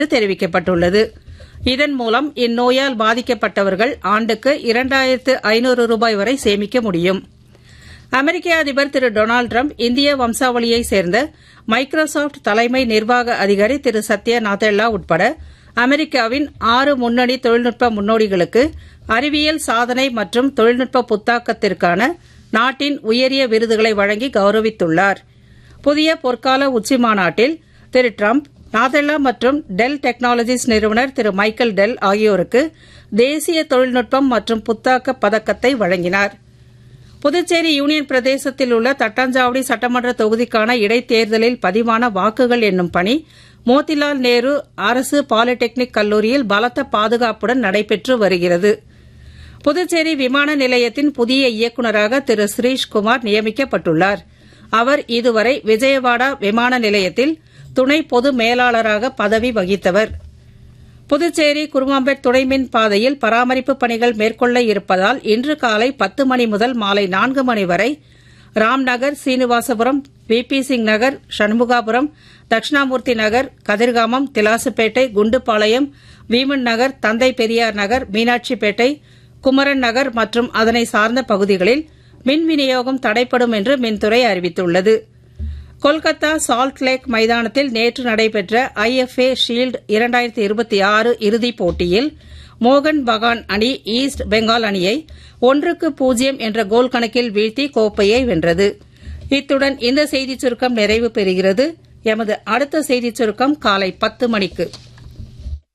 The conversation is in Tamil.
தெரிவிக்கப்பட்டுள்ளது இதன் மூலம் இந்நோயால் பாதிக்கப்பட்டவர்கள் ஆண்டுக்கு இரண்டாயிரத்து ஐநூறு ரூபாய் வரை சேமிக்க முடியும் அமெரிக்க அதிபர் திரு டொனால்டு டிரம்ப் இந்திய வம்சாவளியைச் சேர்ந்த மைக்ரோசாப்ட் தலைமை நிர்வாக அதிகாரி திரு சத்யா நாதெல்லா உட்பட அமெரிக்காவின் ஆறு முன்னணி தொழில்நுட்ப முன்னோடிகளுக்கு அறிவியல் சாதனை மற்றும் தொழில்நுட்ப புத்தாக்கத்திற்கான நாட்டின் உயரிய விருதுகளை வழங்கி கௌரவித்துள்ளார் புதிய பொற்கால உச்சி மாநாட்டில் திரு டிரம்ப் நாதெல்லா மற்றும் டெல் டெக்னாலஜிஸ் நிறுவனர் திரு மைக்கேல் டெல் ஆகியோருக்கு தேசிய தொழில்நுட்பம் மற்றும் புத்தாக்க பதக்கத்தை வழங்கினார் புதுச்சேரி யூனியன் பிரதேசத்தில் உள்ள தட்டாஞ்சாவடி சட்டமன்ற தொகுதிக்கான இடைத்தேர்தலில் பதிவான வாக்குகள் எண்ணும் பணி மோதிலால் நேரு அரசு பாலிடெக்னிக் கல்லூரியில் பலத்த பாதுகாப்புடன் நடைபெற்று வருகிறது புதுச்சேரி விமான நிலையத்தின் புதிய இயக்குநராக திரு ஸ்ரீஷ்குமார் நியமிக்கப்பட்டுள்ளார் அவர் இதுவரை விஜயவாடா விமான நிலையத்தில் துணை பொது மேலாளராக பதவி வகித்தவர் புதுச்சேரி குருமாம்பேட் துணைமின் பாதையில் பராமரிப்பு பணிகள் மேற்கொள்ள இருப்பதால் இன்று காலை பத்து மணி முதல் மாலை நான்கு மணி வரை ராம்நகர் சீனிவாசபுரம் விபி சிங் நகர் சண்முகாபுரம் தட்சிணாமூர்த்தி நகர் கதிர்காமம் திலாசுப்பேட்டை குண்டுபாளையம் வீமன் நகர் தந்தை பெரியார் நகர் மீனாட்சிப்பேட்டை குமரன் நகர் மற்றும் அதனை சார்ந்த பகுதிகளில் மின் விநியோகம் தடைப்படும் என்று மின்துறை அறிவித்துள்ளது கொல்கத்தா சால்ட் லேக் மைதானத்தில் நேற்று நடைபெற்ற ஐஎஃப்ஏ ஷீல்டு இரண்டாயிரத்தி இருபத்தி ஆறு இறுதிப் போட்டியில் மோகன் பகான் அணி ஈஸ்ட் பெங்கால் அணியை ஒன்றுக்கு பூஜ்ஜியம் என்ற கோல் கணக்கில் வீழ்த்தி கோப்பையை வென்றது இத்துடன் இந்த செய்திச் சுருக்கம் நிறைவு பெறுகிறது எமது அடுத்த செய்திச் சுருக்கம் காலை பத்து மணிக்கு